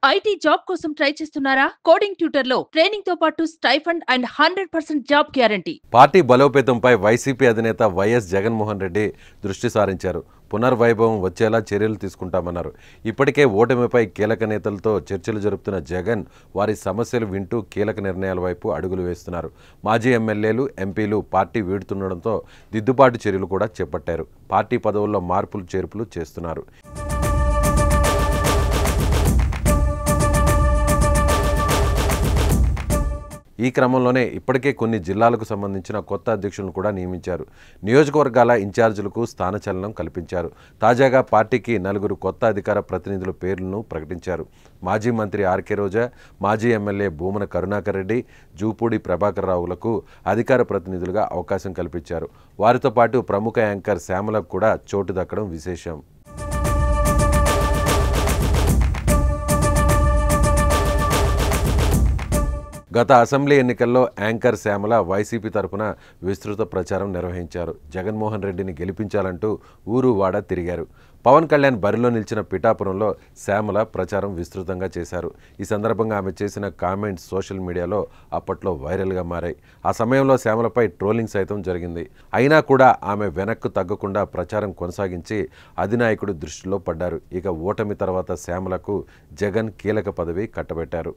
IT job కోసం try చేస్తున్నారా coding tutor లో ట్రైనింగ్ తో పాటు stipend and hundred percent job guarantee party బలోపేతంపై వైసీపీ అధినేత వైఎస్ జగన్మోహన్ రెడ్డి దృష్టి సారించారు పునర్వైభవం వచ్చేలా చర్యలు తీసుకుంటామన్నారు ఇప్పటికే ఓటమిపై కీలక నేతలతో చర్చలు జరుపుతున్న జగన్ వారి సమస్యలు వింటూ కీలక నిర్ణయాల వైపు అడుగులు వేస్తున్నారు మాజీ ఎమ్మెల్యేలు ఎంపీలు పార్టీ వీడుతుండడంతో దిద్దుబాటు చర్యలు కూడా చేపట్టారు పార్టీ పదవుల్లో మార్పులు చేర్పులు చేస్తున్నారు ఈ క్రమంలోనే ఇప్పటికే కొన్ని జిల్లాలకు సంబంధించిన కొత్త అధ్యక్షులను కూడా నియమించారు నియోజకవర్గాల ఇన్ఛార్జీలకు స్థానచలనం కల్పించారు తాజాగా పార్టీకి నలుగురు కొత్త అధికార ప్రతినిధుల పేర్లను ప్రకటించారు మాజీ మంత్రి ఆర్కే రోజా మాజీ ఎమ్మెల్యే భూమన కరుణాకర్ రెడ్డి జూపూడి ప్రభాకర్ రావులకు అధికార ప్రతినిధులుగా అవకాశం కల్పించారు వారితో పాటు ప్రముఖ యాంకర్ శ్యామలకు కూడా చోటు దక్కడం విశేషం గత అసెంబ్లీ ఎన్నికల్లో యాంకర్ శ్యామల వైసీపీ తరపున విస్తృత ప్రచారం నిర్వహించారు జగన్మోహన్ రెడ్డిని గెలిపించాలంటూ ఊరు వాడ తిరిగారు పవన్ కళ్యాణ్ బరిలో నిలిచిన పిఠాపురంలో శ్యామల ప్రచారం విస్తృతంగా చేశారు ఈ సందర్భంగా ఆమె చేసిన కామెంట్స్ సోషల్ మీడియాలో అప్పట్లో వైరల్గా మారాయి ఆ సమయంలో శ్యామలపై ట్రోలింగ్ సైతం జరిగింది అయినా కూడా ఆమె వెనక్కు తగ్గకుండా ప్రచారం కొనసాగించి అధినాయకుడు దృష్టిలో పడ్డారు ఇక ఓటమి తర్వాత శ్యామలకు జగన్ కీలక పదవి కట్టబెట్టారు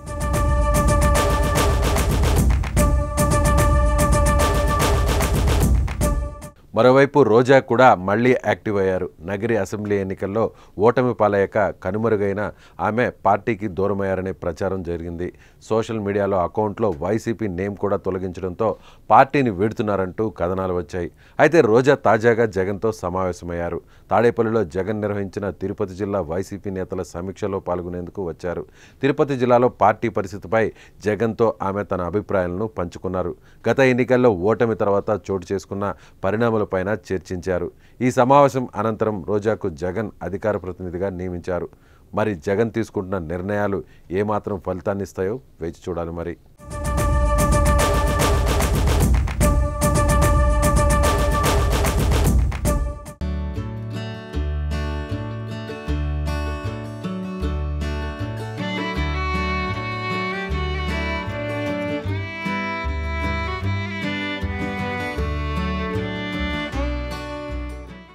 మరోవైపు రోజా కూడా మళ్లీ యాక్టివ్ అయ్యారు నగరి అసెంబ్లీ ఎన్నికల్లో ఓటమి పాలయ్యాక కనుమరుగైన ఆమె పార్టీకి దూరమయ్యారనే ప్రచారం జరిగింది సోషల్ మీడియాలో అకౌంట్లో వైసీపీ నేమ్ కూడా తొలగించడంతో పార్టీని వీడుతున్నారంటూ కథనాలు వచ్చాయి అయితే రోజా తాజాగా జగన్తో సమావేశమయ్యారు తాడేపల్లిలో జగన్ నిర్వహించిన తిరుపతి జిల్లా వైసీపీ నేతల సమీక్షలో పాల్గొనేందుకు వచ్చారు తిరుపతి జిల్లాలో పార్టీ పరిస్థితిపై జగన్తో ఆమె తన అభిప్రాయాలను పంచుకున్నారు గత ఎన్నికల్లో ఓటమి తర్వాత చోటు చేసుకున్న పరిణామాలపైన చర్చించారు ఈ సమావేశం అనంతరం రోజాకు జగన్ అధికార ప్రతినిధిగా నియమించారు మరి జగన్ తీసుకుంటున్న నిర్ణయాలు ఏమాత్రం ఫలితాన్నిస్తాయో వేచి చూడాలి మరి